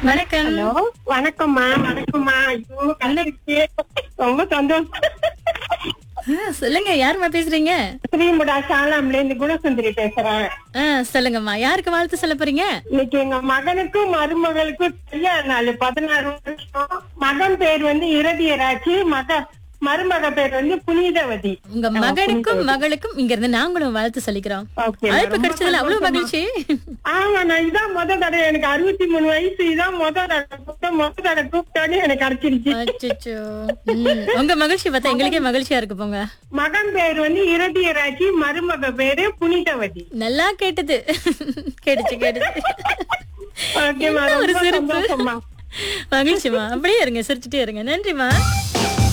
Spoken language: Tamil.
வணக்கம் ஹலோ வணக்கம்மா வணக்கம்மா ஐயோ கலருக்கு ரொம்ப சந்தோஷம் ஆ, சொல்லுங்க யாரும்மா பேசுறீங்க ஸ்ரீமுடா சாலாம்ல இருந்து குணசுந்தரி பேசுறேன் ஆ, சொல்லுங்கம்மா யாருக்கு வாழ்த்து சொல்ல போறீங்க இன்னைக்கு எங்க மகனுக்கும் மருமகளுக்கும் கல்யாண நாள் பதினாறு வருஷம் மகன் பேர் வந்து இரதியராட்சி மக மருமக பேர் வந்து புனிதவதி உங்க மகனுக்கும் மகளுக்கும் இங்க இருந்து நாங்களும் வாழ்த்து சொல்லிக்கிறோம் ஓகே அழைப்பு கிடைச்சதுல அவ்வளவு மகிழ்ச்சி ஆமா நான் இதான் முத தடவை எனக்கு அறுபத்தி மூணு வயசு இதான் முத தடவை கூப்பிட்ட முத தடவை கூப்பிட்டோன்னே எனக்கு கிடைச்சிருச்சு அச்சச்சோ. ம், உங்க மகிழ்ச்சி பார்த்தா எங்களுக்கே மகிழ்ச்சியா இருக்கு போங்க மகன் பேர் வந்து இரதியராட்சி மருமக பேரு புனிதவதி நல்லா கேட்டது கேட்டுச்சு கேட்டுச்சு ஓகேம்மா என்ன ஒரு ரொம்ப சிரிப்பு சந்தோஷம்மா மகிழ்ச்சிமா அப்படியே இருங்க சிரிச்சுட்டே இருங்க நன்றிமா